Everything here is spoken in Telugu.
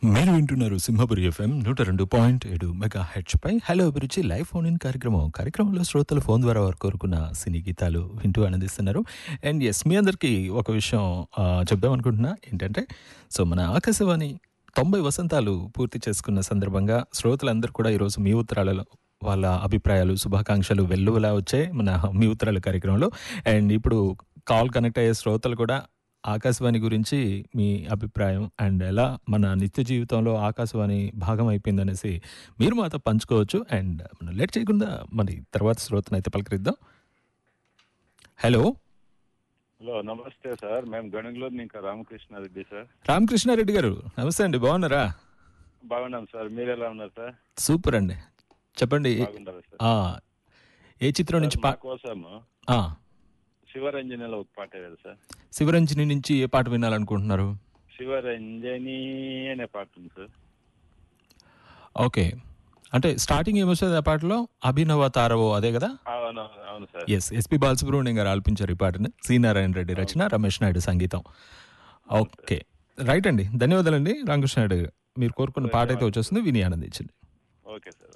మీరు వింటున్నారు సింహపురి ఎఫ్ఎం నూట రెండు పాయింట్ ఏడు మెగా హెచ్ పై హలో అభిరుచి లైవ్ ఫోన్ ఇన్ కార్యక్రమం కార్యక్రమంలో శ్రోతలు ఫోన్ ద్వారా వారు కోరుకున్న సినీ గీతాలు వింటూ ఆనందిస్తున్నారు అండ్ ఎస్ మీ అందరికీ ఒక విషయం ఆ, చెప్దాం అనుకుంటున్నా ఏంటంటే సో మన ఆకాశవాణి తొంభై వసంతాలు పూర్తి చేసుకున్న సందర్భంగా శ్రోతలందరూ కూడా ఈరోజు మీ ఉత్తరాలలో వాళ్ళ అభిప్రాయాలు శుభాకాంక్షలు వెల్లువలా వచ్చాయి మన మీ ఉత్తరాల కార్యక్రమంలో అండ్ ఇప్పుడు కాల్ కనెక్ట్ అయ్యే శ్రోతలు కూడా ఆకాశవాణి గురించి మీ అభిప్రాయం అండ్ ఎలా మన నిత్య జీవితంలో ఆకాశవాణి భాగం అయిపోయిందనేసి మీరు మాతో పంచుకోవచ్చు అండ్ మనం లేట్ చేయకుండా మరి తర్వాత శ్రోతను అయితే పలకరిద్దాం హలో హలో నమస్తే సార్ మేము గణంలోని ఇంకా రామకృష్ణారెడ్డి సార్ రామకృష్ణారెడ్డి గారు నమస్తే అండి బాగున్నారా బాగున్నాం సార్ మీరు ఎలా ఉన్నారు సార్ సూపర్ అండి చెప్పండి బాగున్నారు సార్ ఆ, ఏ చిత్రం నుంచి మా పా కోసము ఆ, శివరంజనిలో ఒక పాట కదా సార్ శివరంజని నుంచి ఏ పాట వినాలనుకుంటున్నారు శివరంజని అనే పాట ఉంది సార్ ఓకే అంటే స్టార్టింగ్ ఏమొస్తుంది ఆ పాటలో అభినవ తారవో అదే కదా అవును అవును సార్ ఎస్ ఎస్పి బాలసుబ్రహ్మణ్యం గారు ఆలపించారు ఈ పాటని సి నారాయణ రెడ్డి రచన రమేష్ నాయుడు సంగీతం ఓకే రైట్ అండి ధన్యవాదాలండి రామకృష్ణ నాయుడు గారు. మీరు కోరుకున్న పాట అయితే వచ్చేస్తుంది విని ఆనందించండి ఓకే సార్